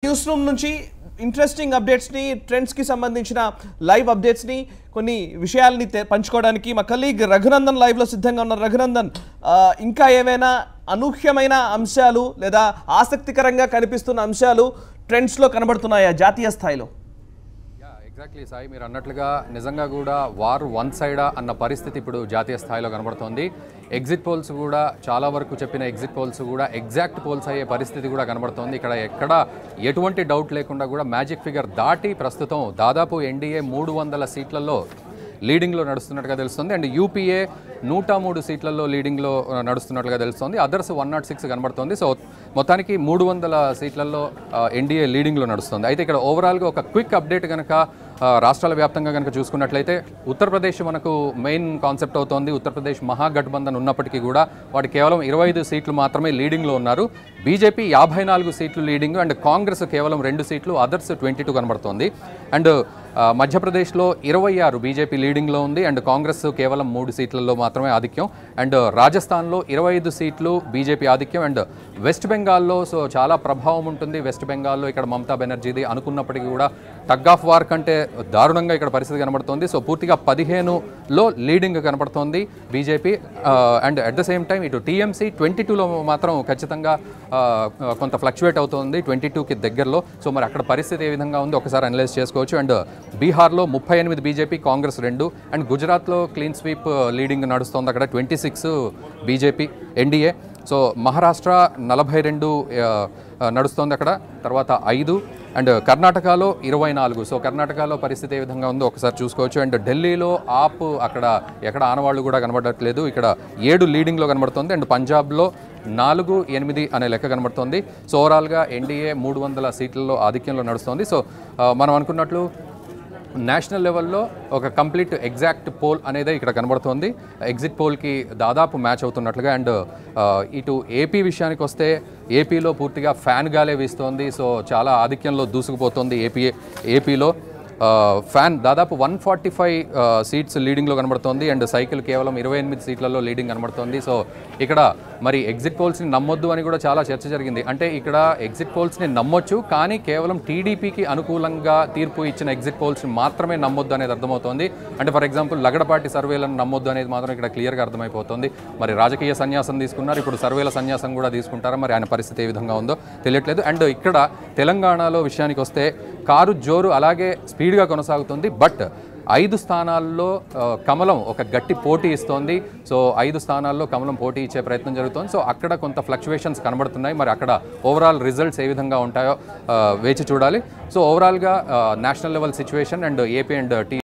news room నుంచి interesting అప్డేట్స్ని ట్రెండ్స్కి సంబంధించిన లైవ్ అప్డేట్స్ని కొన్ని విషయాల్ని తె- పంచుకోవడానికి మా కలీగ్ రఘునందన్ లైవ్లో సిద్ధంగా ఉన్న రఘునందన్ ఆ, ఇంకా ఏమైనా అనూహ్యమైన అంశాలు లేదా ఆసక్తికరంగా కనిపిస్తున్న అంశాలు ట్రెండ్స్లో కనబడుతున్నాయా జాతీయ స్థాయిలో యా ఎగ్జాక్ట్లీ సాయి మీరు అన్నట్లుగా నిజంగా కూడా వార్ వన్ సైడా అన్న పరిస్థితి ఇప్పుడు జాతీయ స్థాయిలో కనబడుతోంది ఎగ్జిట్ పోల్స్ కూడా చాలా వరకు చెప్పిన ఎగ్జిట్ పోల్స్ కూడా ఎగ్జాక్ట్ పోల్స్ అయ్యే పరిస్థితి కూడా కనబడుతోంది ఇక్కడ ఎక్కడ ఎటువంటి డౌట్ లేకుండా కూడా మ్యాజిక్ ఫిగర్ దాటి ప్రస్తుతం దాదాపు ఎన్డీఏ మూడు వందల సీట్లలో లీడింగ్లో నడుస్తున్నట్టుగా తెలుస్తుంది అండ్ యూపీఏ నూట మూడు సీట్లలో లీడింగ్లో ఆ, నడుస్తున్నట్లుగా తెలుస్తుంది అదర్స్ వన్ నాట్ సిక్స్ కనబడుతుంది సో మొత్తానికి మూడు వందల సీట్లలో ఎన్డీఏ లీడింగ్లో నడుస్తుంది అయితే ఇక్కడ ఓవరాల్గా ఒక క్విక్ అప్డేట్ కనుక ఆ, రాష్ట్రాల వ్యాప్తంగా కనుక చూసుకున్నట్లయితే ఉత్తరప్రదేశ్ మనకు మెయిన్ కాన్సెప్ట్ అవుతోంది ఉత్తరప్రదేశ్ మహాగఠబంధన్ ఉన్నప్పటికీ కూడా వాటి కేవలం ఇరవై ఐదు సీట్లు మాత్రమే లీడింగ్లో ఉన్నారు బీజేపీ యాభై నాలుగు సీట్లు లీడింగ్ అండ్ కాంగ్రెస్ కేవలం రెండు సీట్లు అదర్స్ ట్వంటీ టూ కనబడుతోంది అండ్ ఆ, మధ్యప్రదేశ్లో ఇరవై ఆరు బీజేపీ లీడింగ్లో ఉంది అండ్ కాంగ్రెస్ కేవలం మూడు సీట్లలో మాత్రమే ఆధిక్యం అండ్ రాజస్థాన్లో ఇరవై ఐదు సీట్లు బీజేపీ ఆధిక్యం అండ్ వెస్ట్ బెంగాల్లో సో చాలా ప్రభావం ఉంటుంది వెస్ట్ బెంగాల్లో ఇక్కడ మమతా బెనర్జీది అనుకున్నప్పటికీ కూడా టగ్ ఆఫ్ వార్ కంటే దారుణంగా ఇక్కడ పరిస్థితి కనబడుతోంది సో పూర్తిగా పదిహేనులో లీడింగ్ కనబడుతోంది BJP and at the same time ఇటు టీఎంసీ ట్వంటీ టూలో మాత్రం ఖచ్చితంగా ఆ, కొంత ఫ్లక్చువేట్ అవుతుంది ట్వంటీ టూకి దగ్గరలో సో మరి అక్కడ పరిస్థితి ఏ విధంగా ఉంది ఒకసారి అనలైజ్ చేసుకోవచ్చు అండ్ బీహార్లో ముప్పై ఎనిమిది బీజేపీ కాంగ్రెస్ రెండు అండ్ గుజరాత్లో క్లీన్ స్వీప్ లీడింగ్ నడుస్తుంది అక్కడ twenty six BJP NDA so Maharashtra నలభై రెండు ఆ, ఆ, నడుస్తోంది అక్కడ తర్వాత ఐదు అండ్ కర్ణాటకలో ఇరవై నాలుగు సో కర్ణాటకలో పరిస్థితి ఏ విధంగా ఉందో ఒకసారి చూసుకోవచ్చు అండ్ ఢిల్లీలో ఆప్ అక్కడ ఎక్కడ ఆనవాళ్ళు కూడా కనబడట్లేదు ఇక్కడ ఏడు లీడింగ్లో కనబడుతుంది అండ్ పంజాబ్లో నాలుగు ఎనిమిది అనే లెక్క కనబడుతోంది సో ఓవరాల్గా ఎన్డీఏ మూడు వందల సీట్లలో ఆధిక్యంలో నడుస్తోంది సో ఆ, మనం అనుకున్నట్లు నేషనల్ లెవెల్లో ఒక కంప్లీట్ ఎగ్జాక్ట్ పోల్ అనేది ఇక్కడ కనబడుతోంది ఎగ్జిట్ పోల్కి దాదాపు మ్యాచ్ అవుతున్నట్లుగా అండ్ ఆ, ఇటు ఏపీ విషయానికి వస్తే ఏపీలో పూర్తిగా ఫ్యాన్ గాలే వీస్తోంది సో చాలా ఆధిక్యంలో దూసుకుపోతుంది ఏపీ ఏపీలో ఆ, ఫ్యాన్ దాదాపు వన్ ఫార్టీ ఫైవ్ సీట్స్ లీడింగ్లో కనబడుతోంది అండ్ సైకిల్ కేవలం ఇరవై ఎనిమిది సీట్లలో లీడింగ్ కనబడుతోంది సో ఇక్కడ మరి ఎగ్జిట్ పోల్స్ని నమ్మొద్దు అని కూడా చాలా చర్చ జరిగింది అంటే ఇక్కడ ఎగ్జిట్ పోల్స్ని నమ్మొచ్చు కానీ కేవలం టీడీపీకి అనుకూలంగా తీర్పు ఇచ్చిన ఎగ్జిట్ పోల్స్ని మాత్రమే నమ్మొద్దు అనేది అర్థమవుతోంది అంటే ఫర్ ఎగ్జాంపుల్ లగడపాటి సర్వేలను నమ్మొద్దు అనేది మాత్రం ఇక్కడ క్లియర్గా అర్థమైపోతుంది మరి రాజకీయ సన్యాసం తీసుకున్నారు ఇప్పుడు సర్వేల సన్యాసం కూడా తీసుకుంటారా మరి ఆయన పరిస్థితి ఏ విధంగా ఉందో తెలియట్లేదు అండ్ ఇక్కడ తెలంగాణలో విషయానికి వస్తే కారు జోరు అలాగే స్పీడ్గా కొనసాగుతుంది బట్ ఐదు స్థానాల్లో ఆ, కమలం ఒక గట్టి పోటీ ఇస్తోంది సో ఐదు స్థానాల్లో కమలం పోటీ ఇచ్చే ప్రయత్నం జరుగుతోంది సో అక్కడ కొంత ఫ్లక్చువేషన్స్ కనబడుతున్నాయి మరి అక్కడ ఓవరాల్ రిజల్ట్స్ ఏ విధంగా ఉంటాయో ఆ, వేచి చూడాలి సో ఓవరాల్గా national level situation and AP and tea